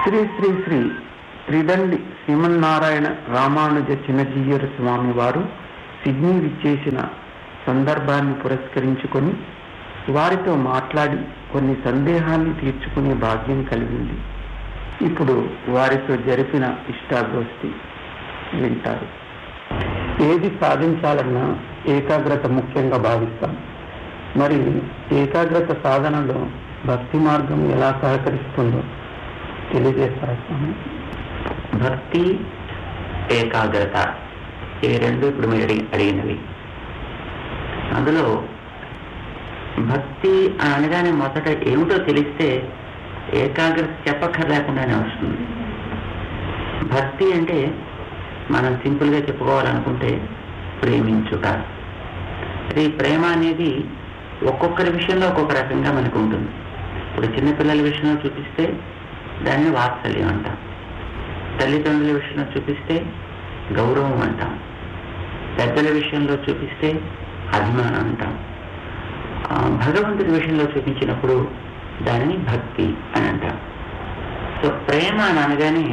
శ్రీ శ్రీ శ్రీ త్రిదండి శ్రీమన్నారాయణ రామానుజ చిన్నజీయర స్వామి వారు సిడ్నీ విచ్చేసిన సందర్భాన్ని పురస్కరించుకొని వారితో మాట్లాడి కొన్ని సందేహాన్ని తీర్చుకునే భాగ్యం కలిగింది ఇప్పుడు వారితో జరిపిన ఇష్టాగోష్ఠి వింటారు ఏది సాధించాలన్నా ఏకాగ్రత ముఖ్యంగా భావిస్తాం మరి ఏకాగ్రత సాధనలో భక్తి మార్గం ఎలా సహకరిస్తుందో తెలియజేస్తారు స్వామి భక్తి ఏకాగ్రత ఈ రెండు ఇప్పుడు మీరు అడిగి అడిగినవి అందులో భక్తి అని అనగానే మొదట ఏమిటో తెలిస్తే ఏకాగ్రత చెప్పక్కర్ లేకుండానే వస్తుంది భక్తి అంటే మనం సింపుల్గా చెప్పుకోవాలనుకుంటే ప్రేమించుట ఈ ప్రేమ అనేది ఒక్కొక్కరి విషయంలో ఒక్కొక్క రకంగా మనకు ఉంటుంది ఇప్పుడు చిన్నపిల్లల విషయంలో చూపిస్తే దాన్ని వాత్సల్యం అంటాం తల్లిదండ్రుల విషయంలో చూపిస్తే గౌరవం అంటాం పెద్దల విషయంలో చూపిస్తే అభిమానం అంటాం ఆ, భగవంతుడి విషయంలో చూపించినప్పుడు దానిని భక్తి అని అంటాం సో ప్రేమ అని అనగానే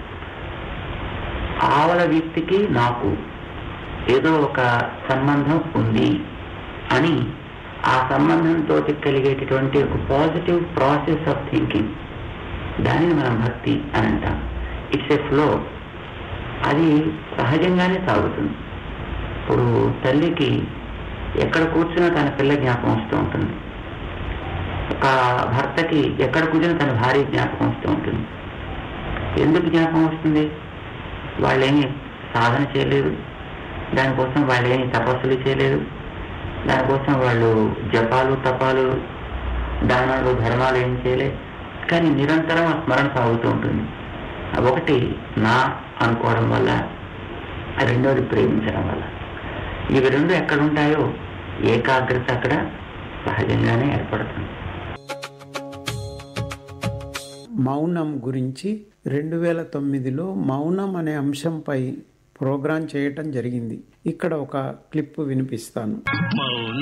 ఆవల వ్యక్తికి నాకు ఏదో ఒక సంబంధం ఉంది అని ఆ సంబంధంతో కలిగేటటువంటి ఒక పాజిటివ్ ప్రాసెస్ ఆఫ్ థింకింగ్ దానిని మనం భక్తి అని అంటాం ఇట్స్ ఏ ఫ్లో అది సహజంగానే సాగుతుంది ఇప్పుడు తల్లికి ఎక్కడ కూర్చున్నా తన పిల్ల జ్ఞాపకం వస్తూ ఉంటుంది ఒక భర్తకి ఎక్కడ కూర్చున్నా తన భార్య జ్ఞాపకం వస్తూ ఉంటుంది ఎందుకు జ్ఞాపకం వస్తుంది వాళ్ళేమి సాధన చేయలేదు దానికోసం వాళ్ళు ఏమి తపస్సులు చేయలేదు దానికోసం వాళ్ళు జపాలు తపాలు దానాలు ధర్మాలు ఏం చేయలేదు కానీ నిరంతరం ఆ స్మరణ సాగుతూ ఉంటుంది ఒకటి నా అనుకోవడం వల్ల ఆ రెండోది ప్రేమించడం వల్ల ఇవి రెండు ఎక్కడ ఉంటాయో ఏకాగ్రత అక్కడ సహజంగానే ఏర్పడుతుంది మౌనం గురించి రెండు వేల తొమ్మిదిలో మౌనం అనే అంశంపై ప్రోగ్రాం చేయటం జరిగింది ఇక్కడ ఒక క్లిప్ వినిపిస్తాను మౌన